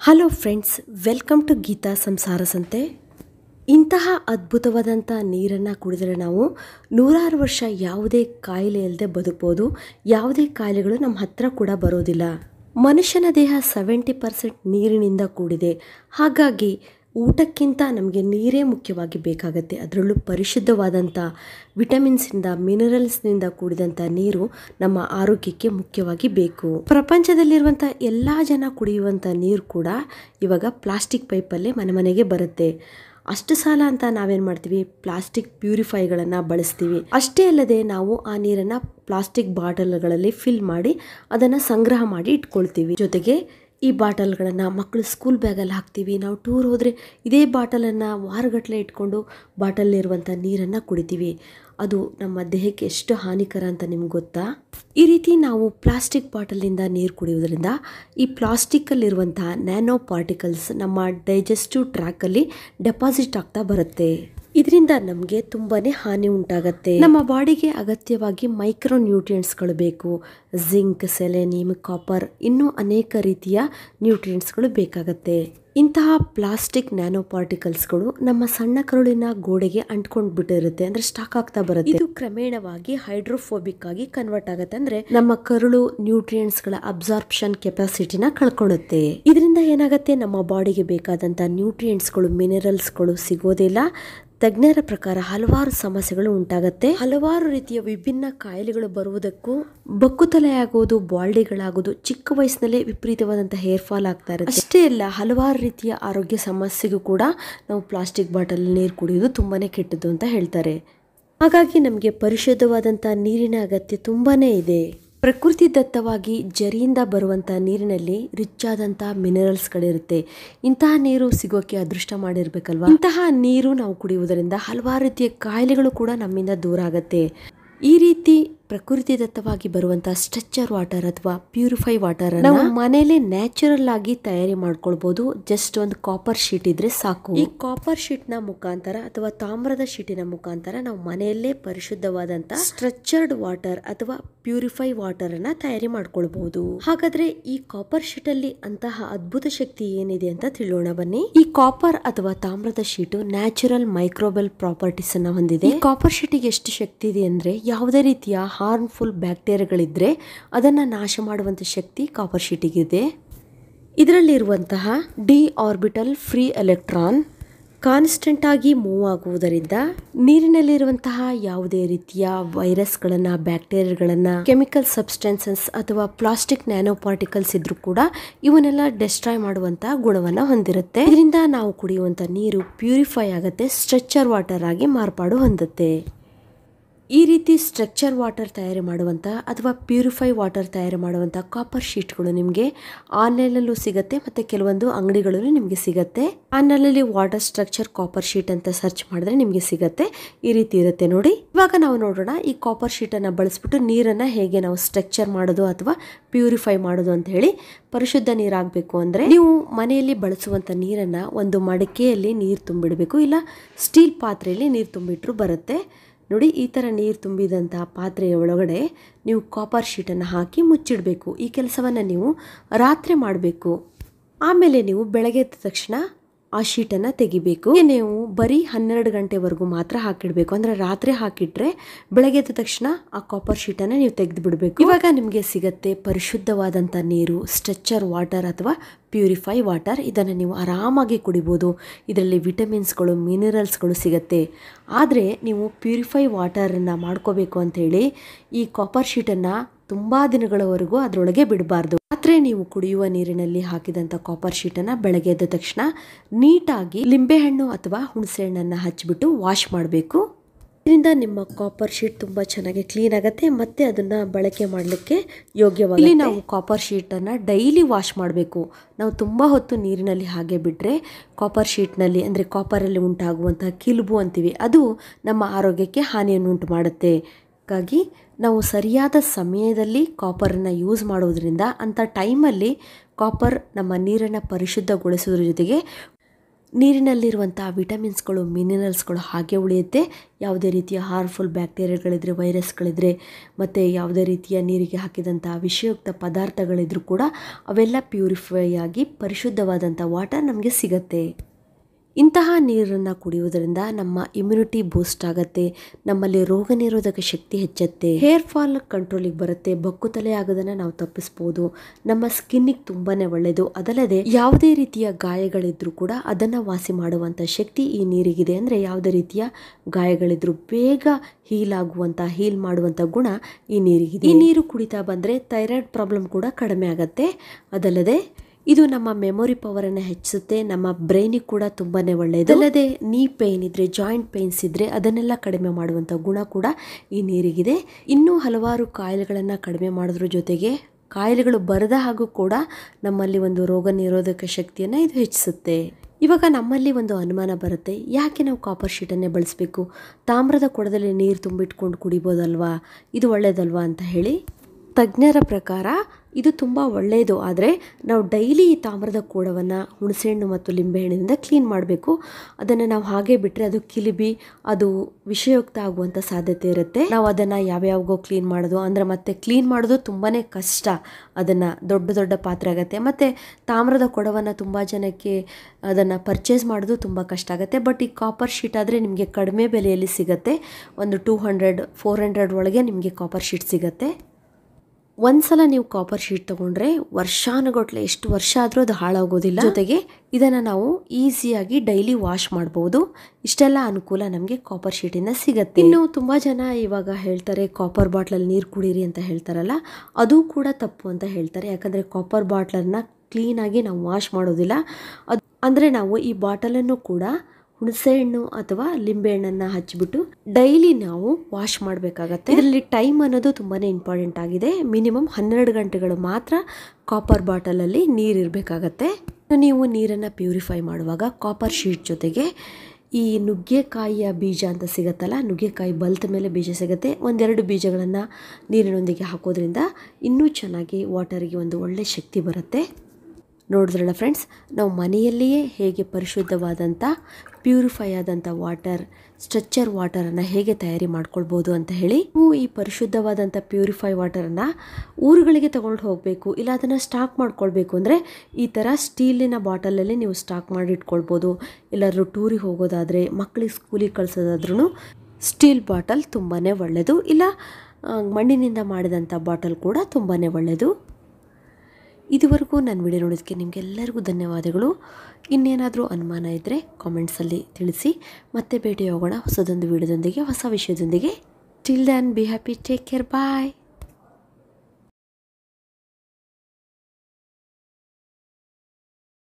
hello friends welcome to Geetha Samsara Sante ಇಂತಹ ಅದ್ಭುತವಾದಂಥ ನೀರನ್ನು ಕುಡಿದರೆ ನಾವು ನೂರಾರು ವರ್ಷ ಯಾವುದೇ ಕಾಯಿಲೆ ಇಲ್ಲದೆ ಬದುಕ್ಬೋದು ಯಾವುದೇ ಕಾಯಿಲೆಗಳು ನಮ್ಮ ಹತ್ರ ಕೂಡ ಬರೋದಿಲ್ಲ ಮನುಷ್ಯನ ದೇಹ ಸೆವೆಂಟಿ ಪರ್ಸೆಂಟ್ ನೀರಿನಿಂದ ಕೂಡಿದೆ ಹಾಗಾಗಿ ಊಟಕ್ಕಿಂತ ನಮಗೆ ನೀರೇ ಮುಖ್ಯವಾಗಿ ಬೇಕಾಗತ್ತೆ ಅದರಲ್ಲೂ ಪರಿಶುದ್ಧವಾದಂಥ ವಿಟಮಿನ್ಸಿಂದ ಮಿನರಲ್ಸ್ನಿಂದ ಕೂಡಿದಂಥ ನೀರು ನಮ್ಮ ಆರೋಗ್ಯಕ್ಕೆ ಮುಖ್ಯವಾಗಿ ಬೇಕು ಪ್ರಪಂಚದಲ್ಲಿರುವಂಥ ಎಲ್ಲ ಜನ ಕುಡಿಯುವಂಥ ನೀರು ಕೂಡ ಇವಾಗ ಪ್ಲಾಸ್ಟಿಕ್ ಪೈಪಲ್ಲೇ ಮನೆ ಮನೆಗೆ ಬರುತ್ತೆ ಅಷ್ಟು ಸಾಲ ಅಂತ ನಾವೇನು ಮಾಡ್ತೀವಿ ಪ್ಲಾಸ್ಟಿಕ್ ಪ್ಯೂರಿಫೈಗಳನ್ನು ಬಳಸ್ತೀವಿ ಅಷ್ಟೇ ಅಲ್ಲದೆ ನಾವು ಆ ನೀರನ್ನು ಪ್ಲಾಸ್ಟಿಕ್ ಬಾಟಲ್ಗಳಲ್ಲಿ ಫಿಲ್ ಮಾಡಿ ಅದನ್ನು ಸಂಗ್ರಹ ಮಾಡಿ ಇಟ್ಕೊಳ್ತೀವಿ ಜೊತೆಗೆ ಈ ಬಾಟಲ್ಗಳನ್ನು ಮಕ್ಕಳು ಸ್ಕೂಲ್ ಬ್ಯಾಗಲ್ಲಿ ಹಾಕ್ತೀವಿ ನಾವು ಟೂರ್ ಹೋದರೆ ಇದೇ ಬಾಟಲನ್ನು ವಾರಗಟ್ಟಲೆ ಇಟ್ಕೊಂಡು ಬಾಟಲ್ಲಿರುವಂಥ ನೀರನ್ನು ಕುಡಿತೀವಿ ಅದು ನಮ್ಮ ದೇಹಕ್ಕೆ ಎಷ್ಟು ಹಾನಿಕರ ಅಂತ ನಿಮ್ಗೆ ಗೊತ್ತಾ ಈ ರೀತಿ ನಾವು ಪ್ಲಾಸ್ಟಿಕ್ ಬಾಟಲಿಂದ ನೀರು ಕುಡಿಯೋದ್ರಿಂದ ಈ ಪ್ಲಾಸ್ಟಿಕ್ಕಲ್ಲಿರುವಂಥ ನ್ಯಾನೋ ಪಾರ್ಟಿಕಲ್ಸ್ ನಮ್ಮ ಡೈಜೆಸ್ಟಿವ್ ಟ್ರ್ಯಾಕಲ್ಲಿ ಡೆಪಾಸಿಟ್ ಆಗ್ತಾ ಬರುತ್ತೆ ಇದರಿಂದ ನಮಗೆ ತುಂಬಾನೇ ಹಾನಿ ಉಂಟಾಗತ್ತೆ ನಮ್ಮ ಬಾಡಿಗೆ ಅಗತ್ಯವಾಗಿ ಮೈಕ್ರೋ ನ್ಯೂಟ್ರಿಯೆಂಟ್ಸ್ಗಳು ಬೇಕು ಜಿಂಕ್ ಸೆಲೆನಿಯಮ್ ಕಾಪರ್ ಇನ್ನೂ ಅನೇಕ ರೀತಿಯ ನ್ಯೂಟ್ರಿಯೆಂಟ್ಸ್ಗಳು ಬೇಕಾಗತ್ತೆ ಇಂತಹ ಪ್ಲಾಸ್ಟಿಕ್ ನ್ಯಾನೋ ಪಾರ್ಟಿಕಲ್ಸ್ಗಳು ನಮ್ಮ ಸಣ್ಣ ಕರುಳಿನ ಗೋಡೆಗೆ ಅಂಟ್ಕೊಂಡು ಬಿಟ್ಟಿರುತ್ತೆ ಅಂದ್ರೆ ಸ್ಟಾಕ್ ಆಗ್ತಾ ಬರುತ್ತೆ ಇದು ಕ್ರಮೇಣವಾಗಿ ಹೈಡ್ರೋಫೋಬಿಕ್ ಆಗಿ ಕನ್ವರ್ಟ್ ಆಗುತ್ತೆ ಅಂದ್ರೆ ನಮ್ಮ ಕರುಳು ನ್ಯೂಟ್ರಿಯೆಂಟ್ಸ್ ಗಳ ಅಬ್ಸಾರ್ಪ್ಷನ್ ಕೆಪಾಸಿಟಿನ ಕಳ್ಕೊಳ್ಳುತ್ತೆ ಇದರಿಂದ ಏನಾಗುತ್ತೆ ನಮ್ಮ ಬಾಡಿಗೆ ಬೇಕಾದಂತ ನ್ಯೂಟ್ರಿಯೆಂಟ್ಸ್ಗಳು ಮಿನರಲ್ಸ್ಗಳು ಸಿಗೋದಿಲ್ಲ ತಜ್ಞರ ಪ್ರಕಾರ ಹಲವಾರು ಸಮಸ್ಯೆಗಳು ಉಂಟಾಗತ್ತೆ ಹಲವಾರು ರೀತಿಯ ವಿಭಿನ್ನ ಕಾಯಿಲೆಗಳು ಬರುವುದಕ್ಕೂ ಬಕ್ಕುತಲೆಯಾಗುವುದು ಬಾಲ್ಡಿಗಳಾಗುವುದು ಚಿಕ್ಕ ವಯಸ್ಸಿನಲ್ಲೇ ವಿಪರೀತವಾದಂತಹ ಹೇರ್ ಫಾಲ್ ಆಗ್ತಾ ಇರುತ್ತೆ ಅಷ್ಟೇ ಅಲ್ಲ ಹಲವಾರು ರೀತಿಯ ಆರೋಗ್ಯ ಸಮಸ್ಯೆಗೂ ಕೂಡ ನಾವು ಪ್ಲಾಸ್ಟಿಕ್ ಬಾಟಲ್ ನೀರು ಕುಡಿಯೋದು ತುಂಬಾನೇ ಕೆಟ್ಟದ್ದು ಅಂತ ಹೇಳ್ತಾರೆ ಹಾಗಾಗಿ ನಮಗೆ ಪರಿಶುದ್ಧವಾದಂಥ ನೀರಿನ ಅಗತ್ಯ ತುಂಬಾನೇ ಇದೆ ಪ್ರಕೃತಿ ದತ್ತವಾಗಿ ಜರಿಯಿಂದ ಬರುವಂಥ ನೀರಿನಲ್ಲಿ ರಿಚ್ ಆದಂಥ ಮಿನರಲ್ಸ್ಗಳಿರುತ್ತೆ ಇಂತಹ ನೀರು ಸಿಗೋಕೆ ಅದೃಷ್ಟ ಮಾಡಿರ್ಬೇಕಲ್ವಾ ಇಂತಹ ನೀರು ನಾವು ಕುಡಿಯುವುದರಿಂದ ಹಲವಾರು ರೀತಿಯ ಕಾಯಿಲೆಗಳು ಕೂಡ ನಮ್ಮಿಂದ ದೂರ ಆಗತ್ತೆ ಈ ರೀತಿ ಪ್ರಕೃತಿ ದತ್ತವಾಗಿ ಬರುವಂತ ಸ್ಟ್ರೆಚರ್ ವಾಟರ್ ಅಥವಾ ಪ್ಯೂರಿಫೈ ವಾಟರ್ ನಾವು ಮನೆಯಲ್ಲೇ ನ್ಯಾಚುರಲ್ ಆಗಿ ತಯಾರಿ ಮಾಡ್ಕೊಳ್ಬಹುದು ಜಸ್ಟ್ ಒಂದು ಕಾಪರ್ ಶೀಟ್ ಇದ್ರೆ ಸಾಕು ಈ ಕಾಪರ್ ಶೀಟ್ ನ ಮುಖಾಂತರ ಅಥವಾ ತಾಮ್ರದ ಶೀಟಿನ ಮುಖಾಂತರ ನಾವು ಮನೆಯಲ್ಲೇ ಪರಿಶುದ್ಧವಾದಂತ ಸ್ಟ್ರೆಚರ್ಡ್ ವಾಟರ್ ಅಥವಾ ಪ್ಯೂರಿಫೈ ವಾಟರ್ ಅನ್ನ ತಯಾರಿ ಮಾಡ್ಕೊಳ್ಬಹುದು ಹಾಗಾದ್ರೆ ಈ ಕಾಪರ್ ಶೀಟ್ ಅಲ್ಲಿ ಅಂತಹ ಅದ್ಭುತ ಶಕ್ತಿ ಏನಿದೆ ಅಂತ ತಿಳಿಯೋಣ ಬನ್ನಿ ಈ ಕಾಪರ್ ಅಥವಾ ತಾಮ್ರದ ಶೀಟು ನ್ಯಾಚುರಲ್ ಮೈಕ್ರೋಬಲ್ ಪ್ರಾಪರ್ಟೀಸ್ ಅನ್ನ ಹೊಂದಿದೆ ಈ ಕಾಪರ್ ಶೀಟಿಗೆ ಎಷ್ಟು ಶಕ್ತಿ ಇದೆ ಅಂದ್ರೆ ಯಾವುದೇ ರೀತಿಯ ಹಾರ್ಮ್ಫುಲ್ ಬ್ಯಾಕ್ಟೀರಿಯಾಗಳಿದ್ರೆ ಅದನ್ನು ನಾಶ ಮಾಡುವಂಥ ಶಕ್ತಿ ಕಾಪರ್ ಶೀಟಿಗಿದೆ ಇದರಲ್ಲಿರುವಂತಹ D orbital free electron constant ಆಗಿ ಮೂವ್ ಆಗುವುದರಿಂದ ನೀರಿನಲ್ಲಿರುವಂತಹ ಯಾವುದೇ ರೀತಿಯ ವೈರಸ್ಗಳನ್ನು ಬ್ಯಾಕ್ಟೀರಿಯಾಗಳನ್ನು ಕೆಮಿಕಲ್ ಸಬ್ಸ್ಟೆನ್ಸಸ್ ಅಥವಾ ಪ್ಲಾಸ್ಟಿಕ್ ನ್ಯಾನೋ ಪಾರ್ಟಿಕಲ್ಸ್ ಇದ್ರೂ ಕೂಡ ಇವನ್ನೆಲ್ಲ ಡೆಸ್ಟ್ರಾಯ್ ಮಾಡುವಂತಹ ಗುಣವನ್ನು ಹೊಂದಿರುತ್ತೆ ಇದರಿಂದ ನಾವು ಕುಡಿಯುವಂಥ ನೀರು ಪ್ಯೂರಿಫೈ ಆಗುತ್ತೆ ಸ್ಟ್ರೆಚರ್ ವಾಟರ್ ಆಗಿ ಮಾರ್ಪಾಡು ಹೊಂದುತ್ತೆ ಈ ರೀತಿ ಸ್ಟ್ರಕ್ಚರ್ ವಾಟರ್ ತಯಾರಿ ಮಾಡುವಂಥ ಅಥವಾ ಪ್ಯೂರಿಫೈ ವಾಟರ್ ತಯಾರಿ ಮಾಡುವಂಥ ಕಾಪರ್ ಶೀಟ್ಗಳು ನಿಮಗೆ ಆನ್ಲೈನಲ್ಲೂ ಸಿಗುತ್ತೆ ಮತ್ತು ಕೆಲವೊಂದು ಅಂಗಡಿಗಳಲ್ಲೂ ನಿಮಗೆ ಸಿಗುತ್ತೆ ಆನ್ಲೈನಲ್ಲಿ ವಾಟರ್ ಸ್ಟ್ರಕ್ಚರ್ ಕಾಪರ್ ಶೀಟ್ ಅಂತ ಸರ್ಚ್ ಮಾಡಿದ್ರೆ ನಿಮಗೆ ಸಿಗುತ್ತೆ ಈ ರೀತಿ ಇರುತ್ತೆ ನೋಡಿ ಇವಾಗ ನಾವು ನೋಡೋಣ ಈ ಕಾಪರ್ ಶೀಟನ್ನು ಬಳಸ್ಬಿಟ್ಟು ನೀರನ್ನು ಹೇಗೆ ನಾವು ಸ್ಟ್ರಕ್ಚರ್ ಮಾಡೋದು ಅಥವಾ ಪ್ಯೂರಿಫೈ ಮಾಡೋದು ಅಂತ ಹೇಳಿ ಪರಿಶುದ್ಧ ನೀರಾಗಬೇಕು ಅಂದರೆ ನೀವು ಮನೆಯಲ್ಲಿ ಬಳಸುವಂಥ ನೀರನ್ನು ಒಂದು ಮಡಿಕೆಯಲ್ಲಿ ನೀರು ತುಂಬಿಡಬೇಕು ಇಲ್ಲ ಸ್ಟೀಲ್ ಪಾತ್ರೆಯಲ್ಲಿ ನೀರು ತುಂಬಿಟ್ರು ಬರುತ್ತೆ ನೋಡಿ ಈ ಥರ ನೀರು ತುಂಬಿದಂತಹ ಪಾತ್ರೆಯ ಒಳಗಡೆ ನೀವು ಕಾಪರ್ ಶೀಟನ್ನು ಹಾಕಿ ಮುಚ್ಚಿಡಬೇಕು ಈ ಕೆಲಸವನ್ನು ನೀವು ರಾತ್ರಿ ಮಾಡಬೇಕು ಆಮೇಲೆ ನೀವು ಬೆಳಗ್ಗೆ ಎದ್ದ ತಕ್ಷಣ ಆ ಶೀಟನ್ನು ತೆಗಿಬೇಕು ನೀವು ಬರೀ ಹನ್ನೆರಡು ಗಂಟೆವರೆಗೂ ಮಾತ್ರ ಹಾಕಿಡಬೇಕು ಅಂದರೆ ರಾತ್ರಿ ಹಾಕಿಟ್ರೆ ಬೆಳಗ್ಗೆ ಎದ್ದ ತಕ್ಷಣ ಆ ಕಾಪರ್ ಶೀಟನ್ನು ನೀವು ತೆಗೆದು ಬಿಡಬೇಕು ಇವಾಗ ನಿಮಗೆ ಸಿಗತ್ತೆ ಪರಿಶುದ್ಧವಾದಂಥ ನೀರು ಸ್ಟ್ರೆಚರ್ ವಾಟರ್ ಅಥವಾ ಪ್ಯೂರಿಫೈ ವಾಟರ್ ಇದನ್ನು ನೀವು ಆರಾಮಾಗಿ ಕುಡಿಬೋದು ಇದರಲ್ಲಿ ವಿಟಮಿನ್ಸ್ಗಳು ಮಿನರಲ್ಸ್ಗಳು ಸಿಗುತ್ತೆ ಆದರೆ ನೀವು ಪ್ಯೂರಿಫೈ ವಾಟರನ್ನು ಮಾಡ್ಕೋಬೇಕು ಅಂಥೇಳಿ ಈ ಕಾಪರ್ ಶೀಟನ್ನು ತುಂಬ ದಿನಗಳವರೆಗೂ ಅದರೊಳಗೆ ಬಿಡಬಾರ್ದು ರಾತ್ರಿ ನೀವು ಕುಡಿಯುವ ನೀರಿನಲ್ಲಿ ಹಾಕಿದಂಥ ಕಾಪರ್ ಶೀಟನ್ನು ಬೆಳಗ್ಗೆ ಎದ್ದ ತಕ್ಷಣ ನೀಟಾಗಿ ಲಿಂಬೆಹಣ್ಣು ಅಥವಾ ಹುಣಸೆ ಹಣ್ಣನ್ನು ಹಚ್ಚಿಬಿಟ್ಟು ವಾಶ್ ಮಾಡಬೇಕು ಇದರಿಂದ ನಿಮ್ಮ ಕಾಪರ್ ಶೀಟ್ ತುಂಬ ಚೆನ್ನಾಗಿ ಕ್ಲೀನ್ ಆಗುತ್ತೆ ಮತ್ತೆ ಅದನ್ನ ಬಳಕೆ ಮಾಡಲಿಕ್ಕೆ ಯೋಗ್ಯವಾಗಿ ಇಲ್ಲಿ ನಾವು ಕಾಪರ್ ಶೀಟನ್ನು ಡೈಲಿ ವಾಶ್ ಮಾಡಬೇಕು ನಾವು ತುಂಬ ಹೊತ್ತು ನೀರಿನಲ್ಲಿ ಹಾಗೆ ಬಿಟ್ಟರೆ ಕಾಪರ್ ಶೀಟ್ನಲ್ಲಿ ಅಂದರೆ ಕಾಪರಲ್ಲಿ ಉಂಟಾಗುವಂತಹ ಕಿಲುಬು ಅಂತೀವಿ ಅದು ನಮ್ಮ ಆರೋಗ್ಯಕ್ಕೆ ಹಾನಿಯನ್ನು ಉಂಟು ಮಾಡುತ್ತೆ ಹಾಗಾಗಿ ನಾವು ಸರಿಯಾದ ಸಮಯದಲ್ಲಿ ಕಾಪರನ್ನು ಯೂಸ್ ಮಾಡೋದ್ರಿಂದ ಅಂಥ ಟೈಮಲ್ಲಿ ಕಾಪರ್ ನಮ್ಮ ನೀರನ್ನು ಪರಿಶುದ್ಧಗೊಳಿಸೋದ್ರ ಜೊತೆಗೆ ನೀರಿನಲ್ಲಿರುವಂಥ ವಿಟಮಿನ್ಸ್ಗಳು ಮಿನರಲ್ಸ್ಗಳು ಹಾಗೆ ಉಳಿಯುತ್ತೆ ಯಾವುದೇ ರೀತಿಯ ಹಾರ್ಮ್ಫುಲ್ ಬ್ಯಾಕ್ಟೀರಿಯಾಗಳಿದ್ರೆ ವೈರಸ್ಗಳಿದ್ರೆ ಮತ್ತು ಯಾವುದೇ ರೀತಿಯ ನೀರಿಗೆ ಹಾಕಿದಂಥ ವಿಷಯುಕ್ತ ಪದಾರ್ಥಗಳಿದ್ರೂ ಕೂಡ ಅವೆಲ್ಲ ಪ್ಯೂರಿಫೈ ಆಗಿ ಪರಿಶುದ್ಧವಾದಂಥ ವಾಟರ್ ನಮಗೆ ಸಿಗತ್ತೆ ಇಂತಹ ನೀರನ್ನು ಕುಡಿಯುವುದರಿಂದ ನಮ್ಮ ಇಮ್ಯುನಿಟಿ ಬೂಸ್ಟ್ ಆಗುತ್ತೆ ನಮ್ಮಲ್ಲಿ ರೋಗ ನಿರೋಧಕ ಶಕ್ತಿ ಹೆಚ್ಚುತ್ತೆ ಹೇರ್ ಫಾಲ್ ಕಂಟ್ರೋಲಿಗೆ ಬರುತ್ತೆ ಬೊಕ್ಕು ತಲೆ ಆಗೋದನ್ನು ನಾವು ತಪ್ಪಿಸ್ಬೋದು ನಮ್ಮ ಸ್ಕಿನ್ನಿಗೆ ತುಂಬಾ ಒಳ್ಳೆಯದು ಅದಲ್ಲದೆ ಯಾವುದೇ ರೀತಿಯ ಗಾಯಗಳಿದ್ರೂ ಕೂಡ ಅದನ್ನು ವಾಸಿ ಮಾಡುವಂಥ ಶಕ್ತಿ ಈ ನೀರಿಗಿದೆ ಅಂದರೆ ಯಾವುದೇ ರೀತಿಯ ಗಾಯಗಳಿದ್ರೂ ಬೇಗ ಹೀಲ್ ಆಗುವಂಥ ಹೀಲ್ ಮಾಡುವಂಥ ಗುಣ ಈ ನೀರಿಗಿದೆ ಈ ನೀರು ಕುಡಿತಾ ಬಂದರೆ ಥೈರಾಯ್ಡ್ ಪ್ರಾಬ್ಲಮ್ ಕೂಡ ಕಡಿಮೆ ಆಗುತ್ತೆ ಅದಲ್ಲದೆ ಇದು ನಮ್ಮ ಮೆಮೊರಿ ಪವರನ್ನು ಹೆಚ್ಚಿಸುತ್ತೆ ನಮ್ಮ ಬ್ರೈನಿಗೆ ಕೂಡ ತುಂಬಾ ಒಳ್ಳೆಯದು ಅಲ್ಲದೆ ನೀ ಪೇಯ್ನ್ ಇದ್ರೆ ಜಾಯಿಂಟ್ ಪೇಯ್ನ್ಸ್ ಇದ್ರೆ ಅದನ್ನೆಲ್ಲ ಕಡಿಮೆ ಮಾಡುವಂಥ ಗುಣ ಕೂಡ ಈ ನೀರಿಗಿದೆ ಇನ್ನೂ ಹಲವಾರು ಕಾಯಿಲೆಗಳನ್ನು ಕಡಿಮೆ ಮಾಡೋದ್ರ ಜೊತೆಗೆ ಕಾಯಿಲೆಗಳು ಬರದ ಹಾಗೂ ಕೂಡ ನಮ್ಮಲ್ಲಿ ಒಂದು ರೋಗ ನಿರೋಧಕ ಶಕ್ತಿಯನ್ನು ಇದು ಹೆಚ್ಚಿಸುತ್ತೆ ಇವಾಗ ನಮ್ಮಲ್ಲಿ ಒಂದು ಅನುಮಾನ ಬರುತ್ತೆ ಯಾಕೆ ನಾವು ಕಾಪರ್ ಶೀಟನ್ನೇ ಬಳಸಬೇಕು ತಾಮ್ರದ ಕೊಡದಲ್ಲಿ ನೀರು ತುಂಬಿಟ್ಕೊಂಡು ಕುಡಿಬೋದಲ್ವಾ ಇದು ಒಳ್ಳೆಯದಲ್ವಾ ಅಂತ ಹೇಳಿ ತಜ್ಞರ ಪ್ರಕಾರ ಇದು ತುಂಬ ಒಳ್ಳೆಯದು ಆದರೆ ನಾವು ಡೈಲಿ ಈ ತಾಮ್ರದ ಕೂಡವನ್ನು ಹುಣಸೆಹಣ್ಣು ಮತ್ತು ಲಿಂಬೆಹಣ್ಣಿನಿಂದ ಕ್ಲೀನ್ ಮಾಡಬೇಕು ಅದನ್ನು ನಾವು ಹಾಗೆ ಬಿಟ್ಟರೆ ಅದು ಕಿಲಿಬಿ ಅದು ವಿಷಯುಕ್ತ ಆಗುವಂಥ ಸಾಧ್ಯತೆ ಇರುತ್ತೆ ನಾವು ಅದನ್ನು ಯಾವ್ಯಾವಾಗೋ ಕ್ಲೀನ್ ಮಾಡೋದು ಅಂದರೆ ಮತ್ತೆ ಕ್ಲೀನ್ ಮಾಡೋದು ತುಂಬಾ ಕಷ್ಟ ಅದನ್ನು ದೊಡ್ಡ ದೊಡ್ಡ ಪಾತ್ರೆ ಆಗುತ್ತೆ ಮತ್ತು ತಾಮ್ರದ ಕೊಡವನ್ನು ತುಂಬ ಜನಕ್ಕೆ ಅದನ್ನು ಪರ್ಚೇಸ್ ಮಾಡೋದು ತುಂಬ ಕಷ್ಟ ಆಗುತ್ತೆ ಬಟ್ ಈ ಕಾಪರ್ ಶೀಟ್ ಆದರೆ ನಿಮಗೆ ಕಡಿಮೆ ಬೆಲೆಯಲ್ಲಿ ಸಿಗುತ್ತೆ ಒಂದು ಟೂ ಹಂಡ್ರೆಡ್ ಫೋರ್ ಹಂಡ್ರೆಡ್ ಒಳಗೆ ನಿಮಗೆ ಕಾಪರ್ ಶೀಟ್ ಸಿಗುತ್ತೆ ಒಂದ್ಸಲ ನೀವು ಕಾಪರ್ ಶೀಟ್ ತಗೊಂಡ್ರೆ ವರ್ಷಾನುಗಟ್ಲೆ ಎಷ್ಟು ವರ್ಷ ಆದರೂ ಅದು ಹಾಳಾಗೋದಿಲ್ಲ ಜೊತೆಗೆ ಇದನ್ನು ನಾವು ಈಸಿಯಾಗಿ ಡೈಲಿ ವಾಶ್ ಮಾಡ್ಬೋದು ಇಷ್ಟೆಲ್ಲ ಅನುಕೂಲ ನಮಗೆ ಕಾಪರ್ ಶೀಟಿಂದ ಸಿಗತ್ತೆ ಇನ್ನು ತುಂಬ ಜನ ಇವಾಗ ಹೇಳ್ತಾರೆ ಕಾಪರ್ ಬಾಟ್ಲಲ್ಲಿ ನೀರು ಕುಡೀರಿ ಅಂತ ಹೇಳ್ತಾರಲ್ಲ ಅದು ಕೂಡ ತಪ್ಪು ಅಂತ ಹೇಳ್ತಾರೆ ಯಾಕಂದರೆ ಕಾಪರ್ ಬಾಟ್ಲನ್ನು ಕ್ಲೀನಾಗಿ ನಾವು ವಾಶ್ ಮಾಡೋದಿಲ್ಲ ಅದು ಅಂದರೆ ನಾವು ಈ ಬಾಟಲನ್ನು ಕೂಡ ಹುಣಸೆಹಣ್ಣು ಅಥವಾ ಲಿಂಬೆಹಣ್ಣನ್ನು ಹಚ್ಚಿಬಿಟ್ಟು ಡೈಲಿ ನಾವು ವಾಶ್ ಮಾಡಬೇಕಾಗತ್ತೆ ಇದರಲ್ಲಿ ಟೈಮ್ ಅನ್ನೋದು ತುಂಬಾ ಇಂಪಾರ್ಟೆಂಟ್ ಆಗಿದೆ ಮಿನಿಮಮ್ ಹನ್ನೆರಡು ಗಂಟೆಗಳು ಮಾತ್ರ ಕಾಪರ್ ಬಾಟಲಲ್ಲಿ ನೀರು ಇರಬೇಕಾಗತ್ತೆ ನೀವು ನೀರನ್ನು ಪ್ಯೂರಿಫೈ ಮಾಡುವಾಗ ಕಾಪರ್ ಶೀಟ್ ಜೊತೆಗೆ ಈ ನುಗ್ಗೆಕಾಯಿಯ ಬೀಜ ಅಂತ ಸಿಗುತ್ತಲ್ಲ ನುಗ್ಗೆಕಾಯಿ ಬಲ್ತ ಮೇಲೆ ಬೀಜ ಸಿಗುತ್ತೆ ಒಂದೆರಡು ಬೀಜಗಳನ್ನು ನೀರಿನೊಂದಿಗೆ ಹಾಕೋದ್ರಿಂದ ಇನ್ನೂ ಚೆನ್ನಾಗಿ ವಾಟರಿಗೆ ಒಂದು ಒಳ್ಳೆ ಶಕ್ತಿ ಬರುತ್ತೆ ನೋಡಿದ್ರಲ್ಲ ಫ್ರೆಂಡ್ಸ್ ನಾವು ಮನೆಯಲ್ಲಿಯೇ ಹೇಗೆ ಪರಿಶುದ್ಧವಾದಂಥ ಪ್ಯೂರಿಫೈ ಆದಂಥ ವಾಟರ್ ಸ್ಟ್ರೆಚ್ಚರ್ ವಾಟರನ್ನು ಹೇಗೆ ತಯಾರಿ ಮಾಡ್ಕೊಳ್ಬೋದು ಅಂತ ಹೇಳಿ ನೀವು ಈ ಪರಿಶುದ್ಧವಾದಂಥ ಪ್ಯೂರಿಫೈ ವಾಟರನ್ನು ಊರುಗಳಿಗೆ ತಗೊಂಡು ಹೋಗಬೇಕು ಇಲ್ಲ ಅದನ್ನು ಸ್ಟಾಕ್ ಮಾಡ್ಕೊಳ್ಬೇಕು ಅಂದರೆ ಈ ಥರ ಸ್ಟೀಲಿನ ಬಾಟಲಲ್ಲಿ ನೀವು ಸ್ಟಾಕ್ ಮಾಡಿ ಇಟ್ಕೊಳ್ಬೋದು ಎಲ್ಲಾದರೂ ಟೂರಿಗೆ ಹೋಗೋದಾದರೆ ಮಕ್ಕಳಿಗೆ ಸ್ಕೂಲಿಗೆ ಕಳಿಸೋದಾದ್ರೂ ಸ್ಟೀಲ್ ಬಾಟಲ್ ತುಂಬಾ ಒಳ್ಳೆಯದು ಇಲ್ಲ ಆ, ಮಣ್ಣಿನಿಂದ ಮಾಡಿದಂಥ ಬಾಟಲ್ ಕೂಡ ತುಂಬಾ ಒಳ್ಳೆಯದು ಇದುವರೆಗೂ ನನ್ನ ವಿಡಿಯೋ ನೋಡೋದಕ್ಕೆ ನಿಮಗೆಲ್ಲರಿಗೂ ಧನ್ಯವಾದಗಳು ಇನ್ನೇನಾದರೂ ಅನುಮಾನ ಇದ್ದರೆ ಕಾಮೆಂಟ್ಸಲ್ಲಿ ತಿಳಿಸಿ ಮತ್ತೆ ಭೇಟಿ ಹೋಗೋಣ ಹೊಸದೊಂದು ವಿಡಿಯೋದೊಂದಿಗೆ ಹೊಸ ವಿಷಯದೊಂದಿಗೆ till then be happy take care bye